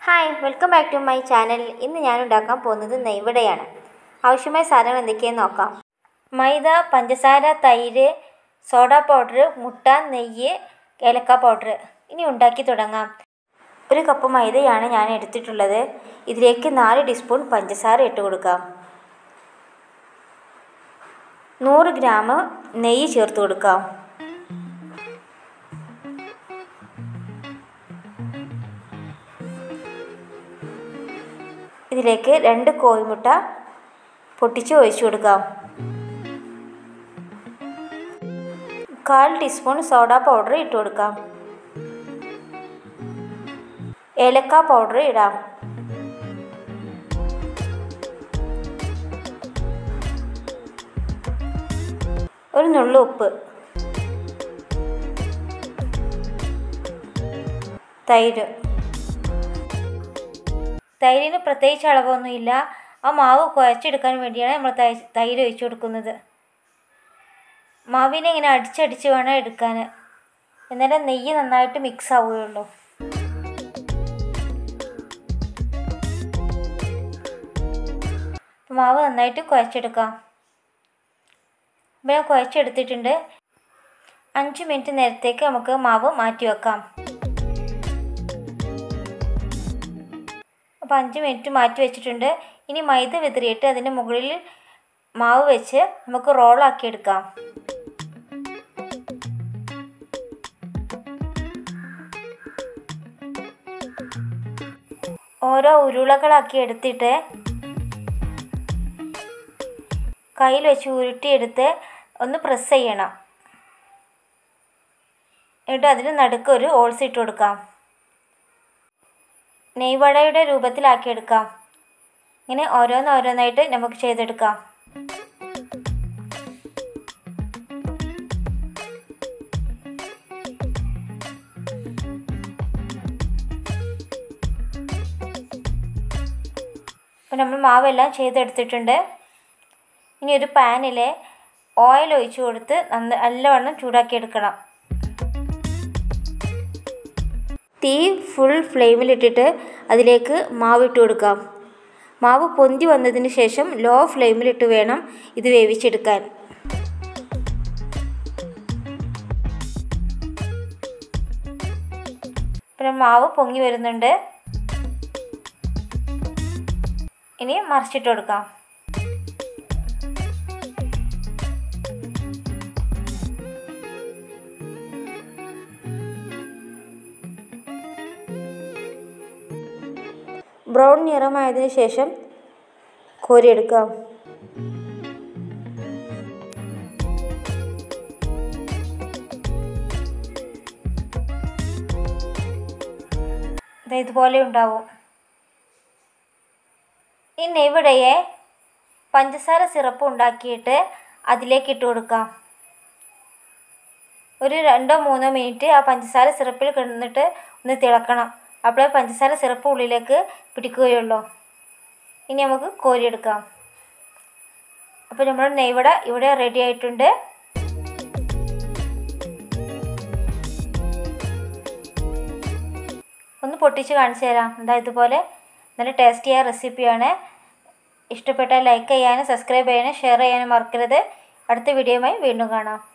hi welcome back to my channel ഇന്ന് ഞാൻ ഉണ്ടാക്കാൻ പോകുന്നത് നെയ്വടയാണ് ആവശ്യമായ സാധനങ്ങൾ എന്തൊക്കെയെന്ന് നോക്കാം മൈദ പഞ്ചസാര തൈര് സോഡ പൗഡർ മുട്ട നെയ്യ് ഏലക്ക പൗഡർ ഇനി ഉണ്ടാക്കി തുടങ്ങാം ഒരു കപ്പ് മൈദയാണ് ഞാൻ എടുത്തിട്ടുള്ളത് ഇതിലേക്ക് നാല് ടീസ്പൂൺ പഞ്ചസാര ഇട്ട് കൊടുക്കാം നൂറ് ഗ്രാം നെയ്യ് ചേർത്ത് കൊടുക്കാം ഇതിലേക്ക് രണ്ട് കോഴിമുട്ട പൊട്ടിച്ച് ഒഴിച്ചു കൊടുക്കാം കാൽ ടീസ്പൂൺ സോഡ പൗഡർ ഇട്ട് കൊടുക്കാം ഏലക്ക പൗഡർ ഇടാം ഒരു നുള്ളു ഉപ്പ് തൈര് തൈരിന് പ്രത്യേകിച്ച് അളവൊന്നുമില്ല ആ മാവ് കുഴച്ചെടുക്കാൻ വേണ്ടിയാണ് നമ്മൾ തൈ തൈര് ഒഴിച്ചു കൊടുക്കുന്നത് മാവിനെ ഇങ്ങനെ അടിച്ചടിച്ച് വേണം എടുക്കാൻ എന്നാലേ നെയ്യ് നന്നായിട്ട് മിക്സ് ആവുകയുള്ളൂ മാവ് നന്നായിട്ട് കുഴച്ചെടുക്കാം ഇപ്പം ഞാൻ കുഴച്ചെടുത്തിട്ടുണ്ട് അഞ്ച് മിനിറ്റ് നേരത്തേക്ക് നമുക്ക് മാവ് മാറ്റി വെക്കാം അപ്പോൾ അഞ്ച് മിനിറ്റ് മാറ്റി വെച്ചിട്ടുണ്ട് ഇനി മൈദ വിതറിയിട്ട് അതിൻ്റെ മുകളിൽ മാവ് വെച്ച് നമുക്ക് റോളാക്കി എടുക്കാം ഓരോ ഉരുളകളാക്കി എടുത്തിട്ട് കയ്യിൽ വെച്ച് ഉരുട്ടിയെടുത്ത് ഒന്ന് പ്രസ് ചെയ്യണം എന്നിട്ട് അതിന് നടുക്ക് ഒരു ഓൾസ് ഇട്ട് കൊടുക്കാം നെയ്വടയുടെ രൂപത്തിലാക്കിയെടുക്കാം ഇങ്ങനെ ഓരോന്നോരോന്നായിട്ട് നമുക്ക് ചെയ്തെടുക്കാം അപ്പോൾ നമ്മൾ മാവെല്ലാം ചെയ്തെടുത്തിട്ടുണ്ട് ഇനി ഒരു പാനിൽ ഓയിൽ ഒഴിച്ചു കൊടുത്ത് നന്ന നല്ലവണ്ണം ചൂടാക്കിയെടുക്കണം തീ ഫുൾ ഫ്ലെയിമിലിട്ടിട്ട് അതിലേക്ക് മാവ് ഇട്ട് കൊടുക്കാം മാവ് പൊന്തി വന്നതിന് ശേഷം ലോ ഫ്ലെയിമിലിട്ട് വേണം ഇത് വേവിച്ചെടുക്കാൻ പിന്നെ മാവ് പൊങ്ങി വരുന്നുണ്ട് ഇനി മറിച്ചിട്ട് കൊടുക്കാം ബ്രൗൺ നിറമായതിനു ശേഷം കോരിയെടുക്കാം ഇതുപോലെ ഉണ്ടാവും ഈ നെയ്വിടയെ പഞ്ചസാര സിറപ്പ് ഉണ്ടാക്കിയിട്ട് അതിലേക്ക് ഇട്ട് കൊടുക്കാം ഒരു രണ്ടോ മൂന്നോ മിനിറ്റ് ആ പഞ്ചസാര സിറപ്പിൽ കിടന്നിട്ട് ഒന്ന് തിളക്കണം അപ്പോഴേ പഞ്ചസാര സിറപ്പ് ഉള്ളിലേക്ക് പിടിക്കുകയുള്ളൂ ഇനി നമുക്ക് കോരിയെടുക്കാം അപ്പോൾ നമ്മൾ നെയ്വട ഇവിടെ റെഡി ആയിട്ടുണ്ട് ഒന്ന് പൊട്ടിച്ച് കാണിച്ചു തരാം എന്താ ഇതുപോലെ നല്ല ടേസ്റ്റിയായ റെസിപ്പിയാണ് ഇഷ്ടപ്പെട്ടാൽ ലൈക്ക് ചെയ്യാനും സബ്സ്ക്രൈബ് ചെയ്യാനും ഷെയർ ചെയ്യാനും മറക്കരുത് അടുത്ത വീഡിയോയുമായി വീണ്ടും കാണാം